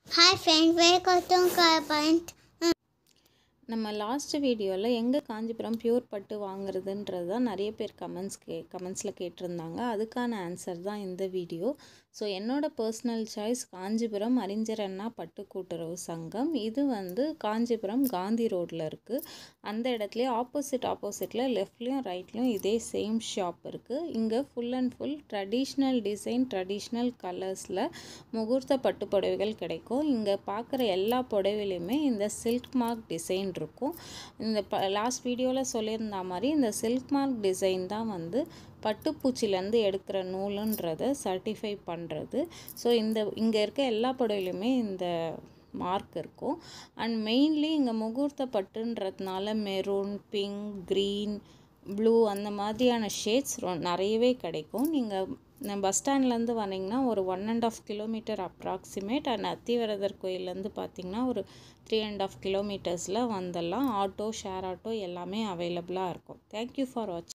hi friends welcome to point நம்ம last வீடியோவில் எங்கே காஞ்சிபுரம் பியூர் பட்டு வாங்குறதுன்றது தான் நிறைய பேர் கமெண்ட்ஸ் கே கமெண்ட்ஸில் கேட்டிருந்தாங்க அதுக்கான ஆன்சர் தான் இந்த வீடியோ ஸோ என்னோடய பர்சனல் சாய்ஸ் காஞ்சிபுரம் அறிஞர் அண்ணா பட்டு கூட்டுறவு சங்கம் இது வந்து காஞ்சிபுரம் காந்தி ரோட்டில் இருக்குது அந்த இடத்துலையே ஆப்போசிட் ஆப்போசிட்டில் லெஃப்ட்லேயும் ரைட்லேயும் இதே சேம் ஷாப் இருக்குது இங்கே full and full traditional design traditional கலர்ஸில் முகூர்த்த பட்டு புடவைகள் கிடைக்கும் இங்கே பார்க்குற எல்லா புடவையிலையுமே இந்த சில்க் மார்க் டிசைன் இருக்கும் இந்த ப லாஸ்ட் வீடியோவில் சொல்லியிருந்த மாதிரி இந்த சில்க் மார்க் டிசைன் தான் வந்து பட்டுப்பூச்சிலேருந்து எடுக்கிற நூலுன்றதை சர்டிஃபை பண்ணுறது ஸோ இந்த இங்கே இருக்க எல்லா புடவையிலுமே இந்த மார்க் இருக்கும் அண்ட் மெயின்லி இங்கே முகூர்த்த பட்டுன்றதுனால மெரூன் பிங்க் க்ரீன் ப்ளூ அந்த மாதிரியான ஷேட்ஸ் ரொ நிறையவே கிடைக்கும் நீங்கள் பஸ் ஸ்டாண்ட்லேருந்து வந்தீங்கன்னா ஒரு one and half kilometre approximate and Athivaradar கோயிலேருந்து பார்த்தீங்கன்னா ஒரு த்ரீ அண்ட் ஆஃப் கிலோமீட்டர்ஸில் வந்துடலாம் ஆட்டோ ஷேர் ஆட்டோ எல்லாமே அவைலபிளாக இருக்கும் தேங்க்யூ ஃபார் வாட்சிங்